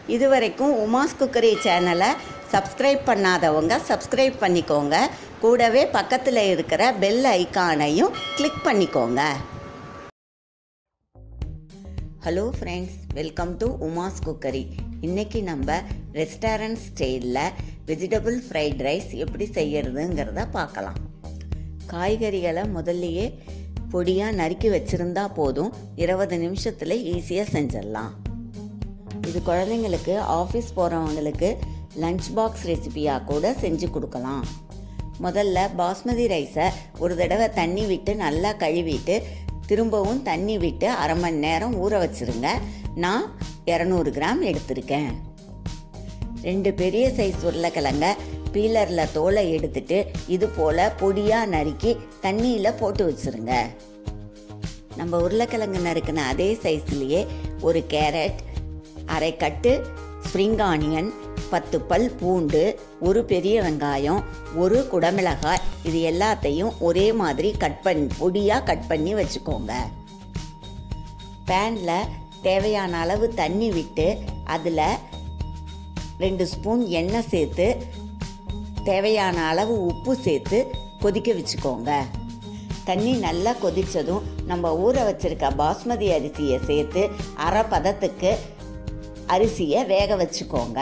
இதுவரைக்கும் உமாஸ் குக்கரி சேனலை சப்ஸ்கிரைப் பண்ணாதவங்க சப்ஸ்கிரைப் பண்ணிக்கோங்க கூடவே பக்கத்தில் இருக்கிற பெல் ஐகானையும் கிளிக் பண்ணிக்கோங்க hello friends welcome to Uma's cookery இன்றைக்கி நம்ம ரெஸ்டாரண்ட் ஸ்டைலில் வெஜிடபிள் ஃப்ரைட் ரைஸ் எப்படி செய்யறதுங்கிறத பார்க்கலாம் காய்கறிகளை முதல்லையே பொடியாக நறுக்கி வச்சுருந்தா போதும் இருபது நிமிஷத்தில் ஈஸியாக செஞ்சிடலாம் இது குழந்தைங்களுக்கு ஆஃபீஸ் போகிறவங்களுக்கு லஞ்ச் பாக்ஸ் ரெசிபியாக கூட செஞ்சு கொடுக்கலாம் முதல்ல பாஸ்மதி ரைஸை ஒரு தடவை தண்ணி விட்டு நல்லா கழுவிட்டு திரும்பவும் தண்ணி விட்டு அரை மணி நேரம் ஊற வச்சுருங்க நான் இரநூறு கிராம் எடுத்திருக்கேன் ரெண்டு பெரிய சைஸ் உருளைக்கிழங்க பீலரில் தோலை எடுத்துட்டு இது போல் பொடியாக நறுக்கி தண்ணியில் போட்டு வச்சுருங்க நம்ம உருளைக்கிழங்கு நறுக்கின அதே சைஸ்லேயே ஒரு கேரட் அரை கட்டு ஸ்ப்ரிங் ஆனியன் பத்து பல் பூண்டு ஒரு பெரிய வெங்காயம் ஒரு குடமிளகாய் இது எல்லாத்தையும் ஒரே மாதிரி கட் பண்ணி பொடியாக கட் பண்ணி வச்சுக்கோங்க பேனில் தேவையான அளவு தண்ணி விட்டு அதில் ரெண்டு ஸ்பூன் எண்ணெய் சேர்த்து தேவையான அளவு உப்பு சேர்த்து கொதிக்க வச்சுக்கோங்க தண்ணி நல்லா கொதித்ததும் நம்ம ஊற வச்சிருக்க பாஸ்மதி அரிசியை சேர்த்து அரை பதத்துக்கு அரிசியை வேக வச்சுக்கோங்க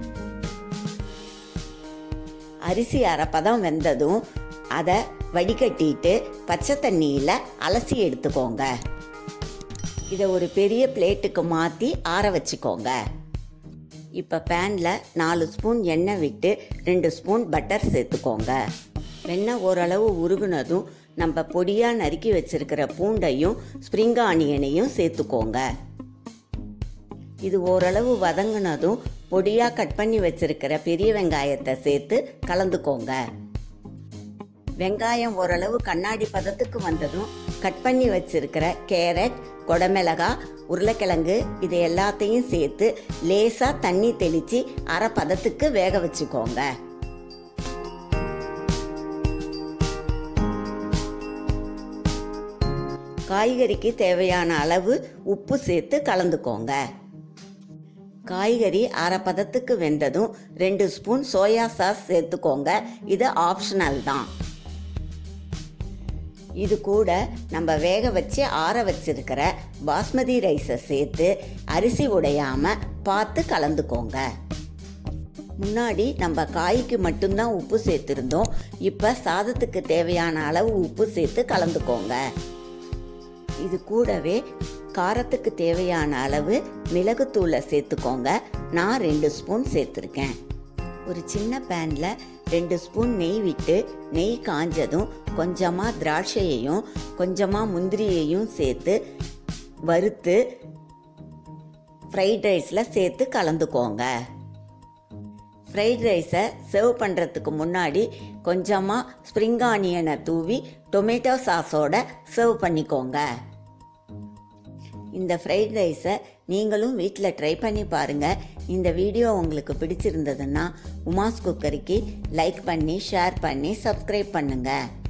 அரிசி அரை பதம் வெந்ததும் அதை வடிகட்டிட்டு பச்சை தண்ணியில் அலசி எடுத்துக்கோங்க இதை ஒரு பெரிய பிளேட்டுக்கு மாற்றி ஆற வச்சுக்கோங்க இப்போ பேனில் நாலு ஸ்பூன் எண்ணெய் விட்டு ரெண்டு ஸ்பூன் பட்டர் சேர்த்துக்கோங்க வெண்ணெய் ஓரளவு உருகுனதும் நம்ம பொடியாக நறுக்கி வச்சிருக்கிற பூண்டையும் ஸ்ப்ரிங் ஆனியனையும் சேர்த்துக்கோங்க இது ஓரளவு வதங்கினதும் பொடியாக கட் பண்ணி வச்சிருக்கிற பெரிய வெங்காயத்தை சேர்த்து கலந்துக்கோங்க வெங்காயம் ஓரளவு கண்ணாடி பதத்துக்கு வந்ததும் கட் பண்ணி வச்சிருக்கிற கேரட் கொடமிளகா உருளைக்கிழங்கு இது எல்லாத்தையும் சேர்த்து லேசாக தண்ணி தெளித்து அரை பதத்துக்கு வேக வச்சுக்கோங்க காய்கறிக்கு தேவையான அளவு உப்பு சேர்த்து கலந்துக்கோங்க காய்கறி அரை பதத்துக்கு வெந்ததும் ரெண்டு ஸ்பூன் சோயா சாஸ் சேர்த்துக்கோங்க இது ஆப்ஷனல் தான் இது கூட நம்ம வேக வச்சு ஆற வச்சிருக்கிற பாஸ்மதி ரைஸை சேர்த்து அரிசி உடையாம பார்த்து கலந்துக்கோங்க முன்னாடி நம்ம காய்க்கு மட்டும்தான் உப்பு சேர்த்துருந்தோம் இப்போ சாதத்துக்கு தேவையான அளவு உப்பு சேர்த்து கலந்துக்கோங்க இது கூடவே காரத்துக்கு தேவையான அளவு மிளகுத்தூளை சேர்த்துக்கோங்க நான் ரெண்டு ஸ்பூன் சேர்த்துருக்கேன் ஒரு சின்ன பேனில் ரெண்டு ஸ்பூன் நெய் விட்டு நெய் காஞ்சதும் கொஞ்சமாக திராட்சையையும் கொஞ்சமாக முந்திரியையும் சேர்த்து வறுத்து ஃப்ரைட் ரைஸில் சேர்த்து கலந்துக்கோங்க ஃப்ரைட் ரைஸை சர்வ் பண்ணுறதுக்கு முன்னாடி கொஞ்சமாக ஸ்ப்ரிங் ஆனியனை தூவி டொமேட்டோ சாஸோட சர்வ் பண்ணிக்கோங்க இந்த ஃப்ரைட் ரைஸை நீங்களும் வீட்டில் ட்ரை பண்ணி பாருங்கள் இந்த வீடியோ உங்களுக்கு பிடிச்சிருந்ததுன்னா உமாஸ் குக்கரிக்கு லைக் பண்ணி ஷேர் பண்ணி சப்ஸ்கிரைப் பண்ணுங்கள்